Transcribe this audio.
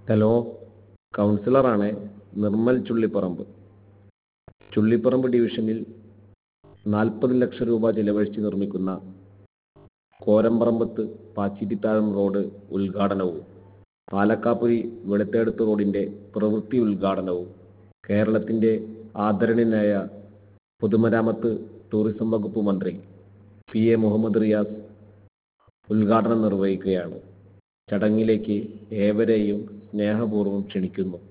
hello കൗൺസിലറാണ് Nirmal ചുള്ളിപ്പറമ്പ് ചുള്ളിപ്പറമ്പ് ഡിവിഷനിൽ നാൽപ്പത് ലക്ഷം രൂപ ചിലവഴിച്ച് നിർമ്മിക്കുന്ന കോരമ്പറമ്പത്ത് പാച്ചിരിത്താഴം റോഡ് ഉദ്ഘാടനവും പാലക്കാപ്പുരി വെളുത്തേടത്ത് റോഡിൻ്റെ പ്രവൃത്തി ഉദ്ഘാടനവും കേരളത്തിൻ്റെ ആദരണീയനായ പൊതുമരാമത്ത് ടൂറിസം വകുപ്പ് മന്ത്രി പി എ മുഹമ്മദ് റിയാസ് ഉദ്ഘാടനം നിർവഹിക്കുകയാണ് ചടങ്ങിലേക്ക് ഏവരെയും സ്നേഹപൂർവ്വം ക്ഷണിക്കുന്നു